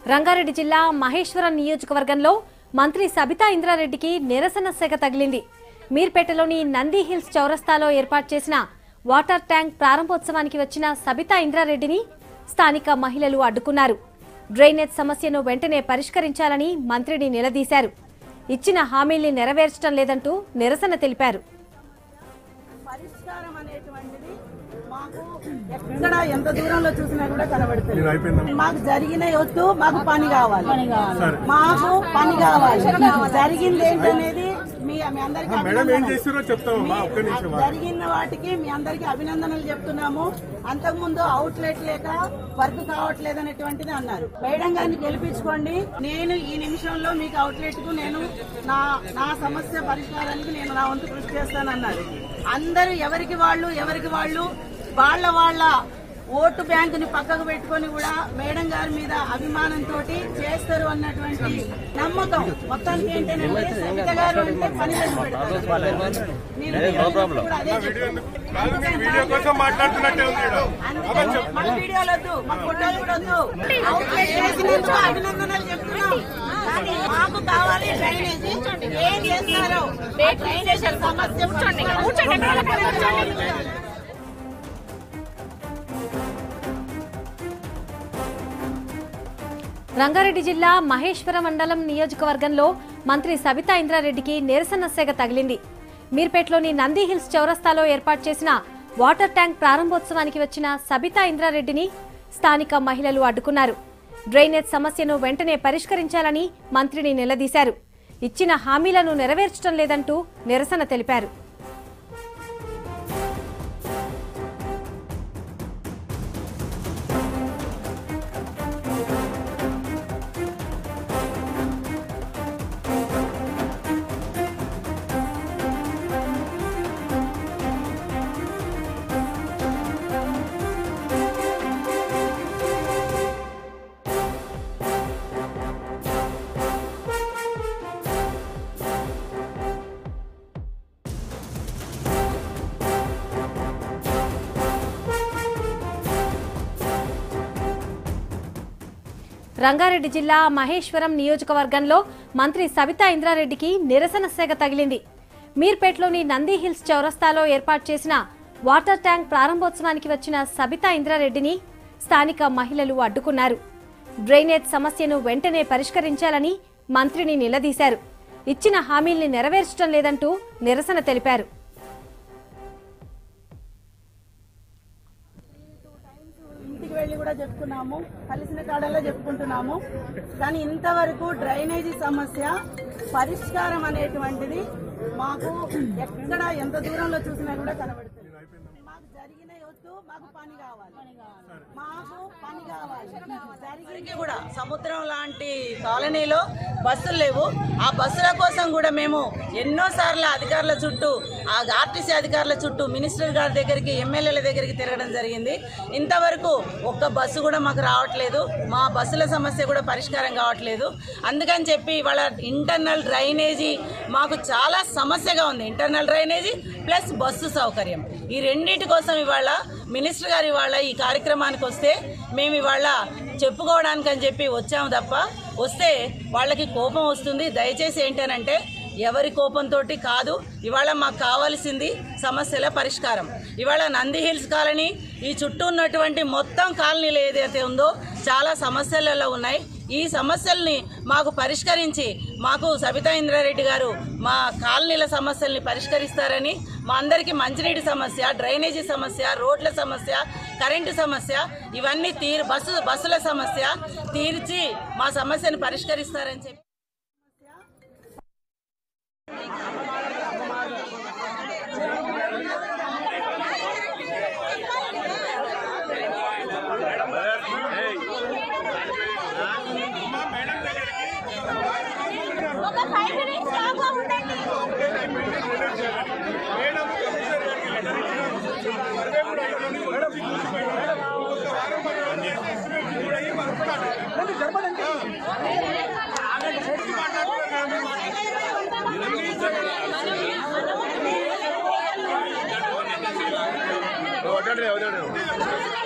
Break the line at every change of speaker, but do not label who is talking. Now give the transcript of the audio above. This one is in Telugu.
రంగారెడ్డి జిల్లా మహేశ్వరం నియోజకవర్గంలో మంత్రి సబితా ఇంద్రారెడ్డికి నిరసన సెగ తగిలింది మీర్పేటలోని నంది హిల్స్ చౌరస్తాలో ఏర్పాటు చేసిన వాటర్ ట్యాంక్ ప్రారంభోత్సవానికి వచ్చిన సబితా ఇంద్రారెడ్డిని స్థానిక మహిళలు అడ్డుకున్నారు డ్రైనేజ్ సమస్యను వెంటనే పరిష్కరించాలని మంత్రిని నిలదీశారు ఇచ్చిన హామీల్ని నెరవేర్చడం లేదంటూ నిరసన తెలిపారు
పరిష్కారం అనేటువంటిది మాకు ఎక్కడ ఎంత దూరంలో చూసినా కూడా కనబడుతుంది
ఇది అయిపోయిందా
మాకు జరిగిన వద్దు మాకు పని కావాలి
సరే.
మాకు పని కావాలి జరిగింది ఏంటనేది మీ మీ అందరికీ
మేడం ఏం
అభినందనలు.
చేస్తారో చెప్తామమ్మా ఒక్క నిమిషం
మీ- జరిగిన వాటికి మీ అందరికీ అభినందనలు చెప్తున్నాము అంతకుముందు అవుట్లెట్ లేక వర్క్ కావట్లేదు అనేటువంటిది అన్నారు మేడం గారిని గెలిపించుకోండి నేను ఈ నిమిషంలో మీకు అవుట్లెట్ కు నేను నా నా సమస్య పరిష్కారానికి నేను నా వంతు కృషి చేస్తానన్నారు అందరూ ఎవరికి వాళ్ళు ఎవరికి వాళ్ళు వాళ్ళ వాళ్ళ ఓటు బ్యాంకుని పక్కకు పెట్టుకొని కూడా మేడం గారి మీద అభిమానంతో చేస్తారు అన్నటువంటి నమ్మకం మొత్తానికి ఏంటంటే సవిత గారు అంటే పని చేసి పెడతారు. నేను కూడా అదే చెప్తాను.
కాదు మీరు వీడియో కోసం మాట్లాడుతున్నట్టే ఉంది ఈడ.
అందుకే మన వీడియోలు వద్దు మా ఫోటోలు కూడా వద్దు అవుట్లెట్ చేసినందుకు అభినందనలు చెప్తున్నాం కానీ మాకు కావాలి డ్రైనేజీ ఏం చేస్తున్నారు డ్రైనేజ్ సమస్య
రంగారెడ్డి జిల్లా మహేశ్వరం మండలం నియోజకవర్గంలో మంత్రి సబితా ఇంద్రారెడ్డికి నిరసన సెగ తగిలింది మీర్పేటలోని నంది హిల్స్ చౌరస్తాలో ఏర్పాటు చేసిన వాటర్ ట్యాంక్ ప్రారంభోత్సవానికి వచ్చిన సబితా ఇంద్రారెడ్డిని స్థానిక మహిళలు అడ్డుకున్నారు డ్రైనేజ్ సమస్యను వెంటనే పరిష్కరించాలని మంత్రిని నిలదీశారు ఇచ్చిన హామీలను నెరవేర్చడం లేదంటూ నిరసన తెలిపారు రంగారెడ్డి జిల్లా మహేశ్వరం నియోజకవర్గంలో మంత్రి సబితా ఇంద్రారెడ్డికి నిరసన సెగ తగిలింది మీర్పేటలోని నంది హిల్స్ చౌరస్తాలో ఏర్పాటు చేసిన వాటర్ ట్యాంక్ ప్రారంభోత్సవానికి వచ్చిన సబితా ఇంద్రారెడ్డిని స్థానిక మహిళలు అడ్డుకున్నారు డ్రైనేజ్ సమస్యను వెంటనే పరిష్కరించాలని మంత్రిని నిలదీశారు ఇచ్చిన హామీల్ని నెరవేర్చడం లేదంటూ నిరసన తెలిపారు
ఇంటికి వెళ్ళి కూడా చెప్పుకున్నాము కలిసిన కాడల్లో చెప్పుకుంటున్నాము కానీ ఇంతవరకు డ్రైనేజీ సమస్య పరిష్కారం అనేటువంటిది మాకు ఎక్కడ ఎంత దూరంలో చూసినా కూడా కనబడుతుంది మాకు జరిగిన వద్దు మాకు పని కావాలి మాకు పని కావాలి జరిగింది కూడా సముద్రం లాంటి కాలనీలో బస్సులు లేవు ఆ బస్సుల కోసం కూడా మేము ఎన్నో సార్లు అధికారుల చుట్టూ ఆ ఆర్టీసీ అధికారుల చుట్టూ మినిస్టర్ గారి దగ్గరికి ఎమ్మెల్యేల దగ్గరికి తిరగడం జరిగింది ఇంతవరకు ఒక్క బస్సు కూడా మాకు రావట్లేదు మా బస్సుల సమస్య కూడా పరిష్కారం కావట్లేదు అందుకని చెప్పి ఇవాళ ఇంటర్నల్ డ్రైనేజీ మాకు చాలా సమస్యగా ఉంది ఇంటర్నల్ డ్రైనేజీ ప్లస్ బస్సు సౌకర్యం ఈ రెండింటి కోసం ఇవాళ మినిస్టర్ గారు ఇవాళ ఈ కార్యక్రమానికి వస్తే మేము ఇవాళ చెప్పుకోవడానికి అని చెప్పి వచ్చాము తప్ప వస్తే వాళ్ళకి కోపం వస్తుంది దయచేసి ఏంటనంటే ఎవరి కోపంతో కాదు ఇవాళ మాకు కావాల్సింది సమస్యల పరిష్కారం ఇవాళ నంది హిల్స్ కాలనీ ఈ చుట్టూ ఉన్నటువంటి మొత్తం కాలనీలు ఏదైతే ఉందో చాలా సమస్యలలో ఉన్నాయి ఈ సమస్యల్ని మాకు పరిష్కరించి మాకు సబితా ఇంద్రారెడ్డి గారు మా కాలనీల సమస్యల్ని పరిష్కరిస్తారని మా అందరికీ మంచినీటి సమస్య డ్రైనేజీ సమస్య రోడ్ల సమస్య కరెంటు సమస్య ఇవన్నీ తీరు బస్సు బస్సుల సమస్య తీర్చి మా సమస్యను పరిష్కరిస్తారని చెప్పి
ఒక ఫైవ్ మినిట్స్ కాగా ఉండండి
వదలండి, వదలండి.